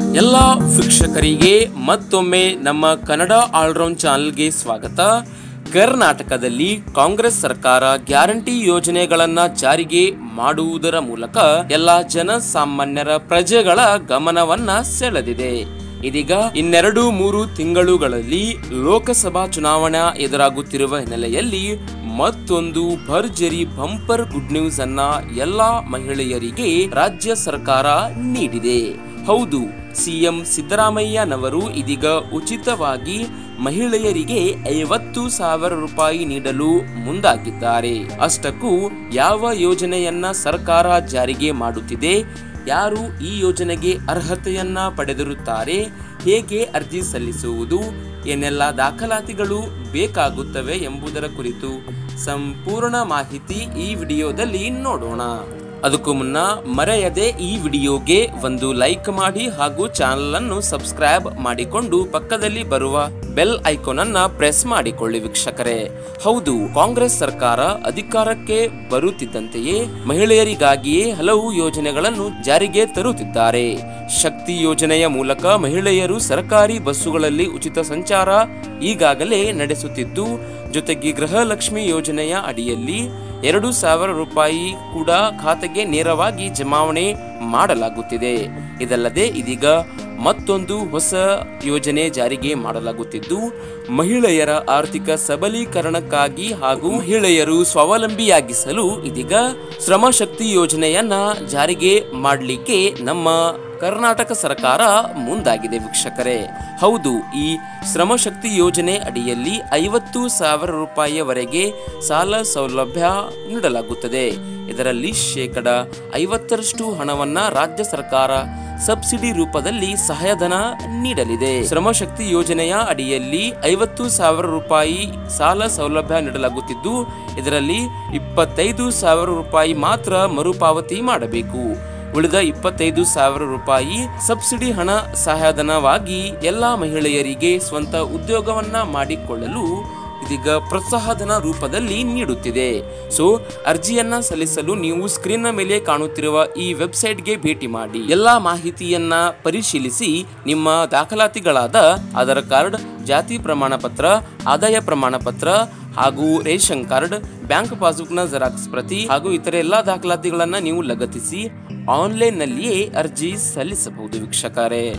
ಎಲ್ಲ ವೀಕ್ಷಕರಿಗೆ ಮತ್ತೊಮ್ಮೆ ನಮ್ಮ ಕನ್ನಡ ಆಲ್ರೌಂಡ್ ಚಾನಲ್ಗೆ ಸ್ವಾಗತ ಕರ್ನಾಟಕದಲ್ಲಿ ಕಾಂಗ್ರೆಸ್ ಸರ್ಕಾರ ಗ್ಯಾರಂಟಿ ಯೋಜನೆಗಳನ್ನ ಜಾರಿಗೆ ಮಾಡುವುದರ ಮೂಲಕ ಎಲ್ಲ ಜನಸಾಮಾನ್ಯರ ಪ್ರಜೆಗಳ ಗಮನವನ್ನ ಸೆಳೆದಿದೆ ಇದೀಗ ಇನ್ನೆರಡು ಮೂರು ತಿಂಗಳುಗಳಲ್ಲಿ ಲೋಕಸಭಾ ಚುನಾವಣಾ ಎದುರಾಗುತ್ತಿರುವ ಹಿನ್ನೆಲೆಯಲ್ಲಿ ಮತ್ತೊಂದು ಭರ್ಜರಿ ಬಂಪರ್ ಗುಡ್ ನ್ಯೂಸ್ ಅನ್ನ ಎಲ್ಲಾ ಮಹಿಳೆಯರಿಗೆ ರಾಜ್ಯ ಸರ್ಕಾರ ನೀಡಿದೆ ಹೌದು ಸಿಎಂ ಸಿದ್ದರಾಮಯ್ಯನವರು ಇದೀಗ ಉಚಿತವಾಗಿ ಮಹಿಳೆಯರಿಗೆ ಐವತ್ತು ಸಾವಿರ ರೂಪಾಯಿ ನೀಡಲು ಮುಂದಾಗಿದ್ದಾರೆ ಅಷ್ಟಕ್ಕೂ ಯಾವ ಯೋಜನೆಯನ್ನ ಸರ್ಕಾರ ಜಾರಿಗೆ ಮಾಡುತ್ತಿದೆ ಯಾರು ಈ ಯೋಜನೆಗೆ ಅರ್ಹತೆಯನ್ನ ಪಡೆದಿರುತ್ತಾರೆ ಹೇಗೆ ಅರ್ಜಿ ಸಲ್ಲಿಸುವುದು ಏನೆಲ್ಲ ದಾಖಲಾತಿಗಳು ಬೇಕಾಗುತ್ತವೆ ಎಂಬುದರ ಕುರಿತು ಸಂಪೂರ್ಣ ಮಾಹಿತಿ ಈ ವಿಡಿಯೋದಲ್ಲಿ ನೋಡೋಣ ಅದಕ್ಕೂ ಮುನ್ನ ಮರೆಯದೆ ಈ ವಿಡಿಯೋಗೆ ಒಂದು ಲೈಕ್ ಮಾಡಿ ಹಾಗೂ ಚಾನಲ್ ಅನ್ನು ಸಬ್ಸ್ಕ್ರೈಬ್ ಮಾಡಿಕೊಂಡು ಪಕ್ಕದಲ್ಲಿ ಬರುವ ಬೆಲ್ ಐಕಾನ್ ಅನ್ನ ಪ್ರೆಸ್ ಮಾಡಿಕೊಳ್ಳಿ ವೀಕ್ಷಕರೇ ಹೌದು ಕಾಂಗ್ರೆಸ್ ಸರ್ಕಾರ ಅಧಿಕಾರಕ್ಕೆ ಬರುತ್ತಿದ್ದಂತೆಯೇ ಮಹಿಳೆಯರಿಗಾಗಿಯೇ ಹಲವು ಯೋಜನೆಗಳನ್ನು ಜಾರಿಗೆ ತರುತ್ತಿದ್ದಾರೆ ಶಕ್ತಿ ಯೋಜನೆಯ ಮೂಲಕ ಮಹಿಳೆಯರು ಸರ್ಕಾರಿ ಬಸ್ಸುಗಳಲ್ಲಿ ಉಚಿತ ಸಂಚಾರ ಈಗಾಗಲೇ ನಡೆಸುತ್ತಿದ್ದು ಜೊತೆಗೆ ಗೃಹಲಕ್ಷ್ಮಿ ಯೋಜನೆಯ ಅಡಿಯಲ್ಲಿ ಎರಡು ಸಾವಿರ ರೂಪಾಯಿ ಕೂಡ ಖಾತೆಗೆ ನೇರವಾಗಿ ಜಮಾವಣೆ ಮಾಡಲಾಗುತ್ತಿದೆ ಇದಲ್ಲದೆ ಇದೀಗ ಮತ್ತೊಂದು ಹೊಸ ಯೋಜನೆ ಜಾರಿಗೆ ಮಾಡಲಾಗುತ್ತಿದ್ದು ಮಹಿಳೆಯರ ಆರ್ಥಿಕ ಸಬಲೀಕರಣಕ್ಕಾಗಿ ಹಾಗೂ ಮಹಿಳೆಯರು ಸ್ವಾವಲಂಬಿಯಾಗಿಸಲು ಇದೀಗ ಶ್ರಮಶಕ್ತಿ ಯೋಜನೆಯನ್ನ ಜಾರಿಗೆ ಮಾಡಲಿಕ್ಕೆ ನಮ್ಮ ಕರ್ನಾಟಕ ಸರ್ಕಾರ ಮುಂದಾಗಿದೆ ವೀಕ್ಷಕರೇ ಹೌದು ಈ ಶ್ರಮಶಕ್ತಿ ಯೋಜನೆ ಅಡಿಯಲ್ಲಿ ಐವತ್ತು ಸಾವಿರ ರೂಪಾಯಿಯವರೆಗೆ ಸಾಲ ಸೌಲಭ್ಯ ನೀಡಲಾಗುತ್ತದೆ ಇದರಲ್ಲಿ ಶೇಕಡ ಐವತ್ತರಷ್ಟು ಹಣವನ್ನ ರಾಜ್ಯ ಸರ್ಕಾರ ಸಬ್ಸಿಡಿ ರೂಪದಲ್ಲಿ ಸಹಾಯಧನ ನೀಡಲಿದೆ ಶ್ರಮಶಕ್ತಿ ಯೋಜನೆಯ ಅಡಿಯಲ್ಲಿ ಐವತ್ತು ಸಾವಿರ ರೂಪಾಯಿ ಸಾಲ ಸೌಲಭ್ಯ ನೀಡಲಾಗುತ್ತಿದ್ದು ಇದರಲ್ಲಿ ಇಪ್ಪತ್ತೈದು ಸಾವಿರ ರೂಪಾಯಿ ಮಾತ್ರ ಮರುಪಾವತಿ ಮಾಡಬೇಕು ಉಳಿದ ಇಪ್ಪತ್ತೈದು ಸಾವಿರ ರೂಪಾಯಿ ಸಬ್ಸಿಡಿ ಹಣ ಸಹಾಯಧನವಾಗಿ ಎಲ್ಲಾ ಮಹಿಳೆಯರಿಗೆ ಸ್ವಂತ ಉದ್ಯೋಗವನ್ನ ಮಾಡಿಕೊಳ್ಳಲು ಇದೀಗ ಪ್ರೋತ್ಸಾಹಧನ ರೂಪದಲ್ಲಿ ನೀಡುತ್ತಿದೆ ಸೊ ಅರ್ಜಿಯನ್ನ ಸಲ್ಲಿಸಲು ನೀವು ಸ್ಕ್ರೀನ್ ಮೇಲೆ ಕಾಣುತ್ತಿರುವ ಈ ವೆಬ್ಸೈಟ್ಗೆ ಭೇಟಿ ಮಾಡಿ ಎಲ್ಲಾ ಮಾಹಿತಿಯನ್ನ ಪರಿಶೀಲಿಸಿ ನಿಮ್ಮ ದಾಖಲಾತಿಗಳಾದ ಆಧಾರ್ ಕಾರ್ಡ್ ಜಾತಿ ಪ್ರಮಾಣ ಪತ್ರ ಆದಾಯ ಪ್ರಮಾಣ ಪತ್ರ ಹಾಗೂ ರೇಷನ್ ಕಾರ್ಡ್ ಬ್ಯಾಂಕ್ ಪಾಸ್ಬುಕ್ನ ಜೆರಾಕ್ಸ್ ಪ್ರತಿ ಹಾಗೂ ಇತರೆ ಎಲ್ಲಾ ದಾಖಲಾತಿಗಳನ್ನ ನೀವು ಲಗತ್ತಿಸಿ ಆನ್ಲೈನ್ನಲ್ಲಿಯೇ ಅರ್ಜಿ ಸಲ್ಲಿಸಬಹುದು ವೀಕ್ಷಕರೇ